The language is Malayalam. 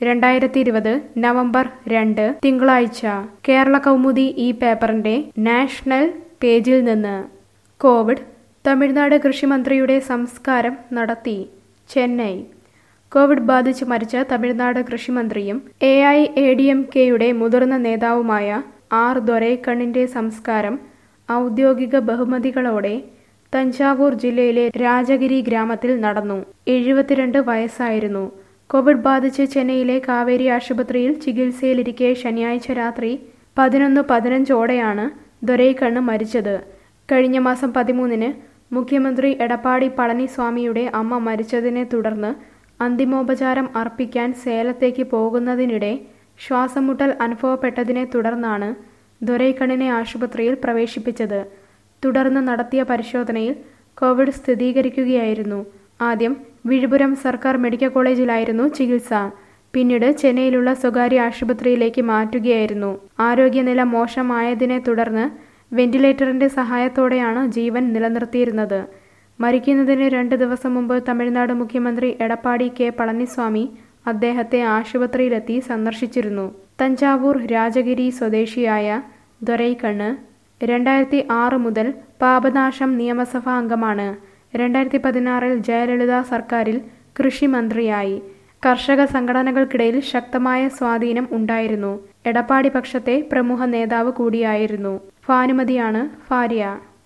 രണ്ടായിരത്തി ഇരുപത് നവംബർ രണ്ട് തിങ്കളാഴ്ച കേരള കൗമുദി ഈ പേപ്പറിന്റെ നാഷണൽ പേജിൽ നിന്ന് കോവിഡ് തമിഴ്നാട് കൃഷിമന്ത്രിയുടെ സംസ്കാരം നടത്തി ചെന്നൈ കോവിഡ് ബാധിച്ച് മരിച്ച തമിഴ്നാട് കൃഷിമന്ത്രിയും A I A D M കെയുടെ മുതിർന്ന നേതാവുമായ ആർ ദൊരൈക്കണ്ണിന്റെ സംസ്കാരം ഔദ്യോഗിക ബഹുമതികളോടെ തഞ്ചാവൂർ ജില്ലയിലെ രാജഗിരി ഗ്രാമത്തിൽ നടന്നു എഴുപത്തിരണ്ട് വയസ്സായിരുന്നു കോവിഡ് ബാധിച്ച് ചെന്നൈയിലെ കാവേരി ആശുപത്രിയിൽ ചികിത്സയിലിരിക്കെ ശനിയാഴ്ച രാത്രി പതിനൊന്ന് പതിനഞ്ചോടെയാണ് ദൊരൈക്കണ്ണ് മരിച്ചത് കഴിഞ്ഞ മാസം പതിമൂന്നിന് മുഖ്യമന്ത്രി എടപ്പാടി പളനിസ്വാമിയുടെ അമ്മ മരിച്ചതിനെ തുടർന്ന് അന്തിമോപചാരം അർപ്പിക്കാൻ സേലത്തേക്ക് പോകുന്നതിനിടെ ശ്വാസമുട്ടൽ അനുഭവപ്പെട്ടതിനെ തുടർന്നാണ് ദൊരൈക്കണ്ണിനെ ആശുപത്രിയിൽ പ്രവേശിപ്പിച്ചത് തുടർന്ന് നടത്തിയ പരിശോധനയിൽ കോവിഡ് സ്ഥിരീകരിക്കുകയായിരുന്നു ആദ്യം വിഴുപുരം സർക്കാർ മെഡിക്കൽ കോളേജിലായിരുന്നു ചികിത്സ പിന്നീട് ചെന്നൈയിലുള്ള സ്വകാര്യ ആശുപത്രിയിലേക്ക് മാറ്റുകയായിരുന്നു ആരോഗ്യനില മോശമായതിനെ തുടർന്ന് വെന്റിലേറ്ററിന്റെ സഹായത്തോടെയാണ് ജീവൻ നിലനിർത്തിയിരുന്നത് മരിക്കുന്നതിന് രണ്ട് ദിവസം മുമ്പ് തമിഴ്നാട് മുഖ്യമന്ത്രി എടപ്പാടി കെ പളനിസ്വാമി അദ്ദേഹത്തെ ആശുപത്രിയിലെത്തി സന്ദർശിച്ചിരുന്നു തഞ്ചാവൂർ രാജഗിരി സ്വദേശിയായ ദൊരൈക്കണ്ണ് രണ്ടായിരത്തി ആറ് മുതൽ പാപനാശം നിയമസഭാ അംഗമാണ് രണ്ടായിരത്തി പതിനാറിൽ ജയലളിത സർക്കാരിൽ കൃഷിമന്ത്രിയായി കർഷക സംഘടനകൾക്കിടയിൽ ശക്തമായ സ്വാധീനം ഉണ്ടായിരുന്നു എടപ്പാടി പക്ഷത്തെ പ്രമുഖ നേതാവ് കൂടിയായിരുന്നു ഭാനുമതിയാണ് ഭാര്യ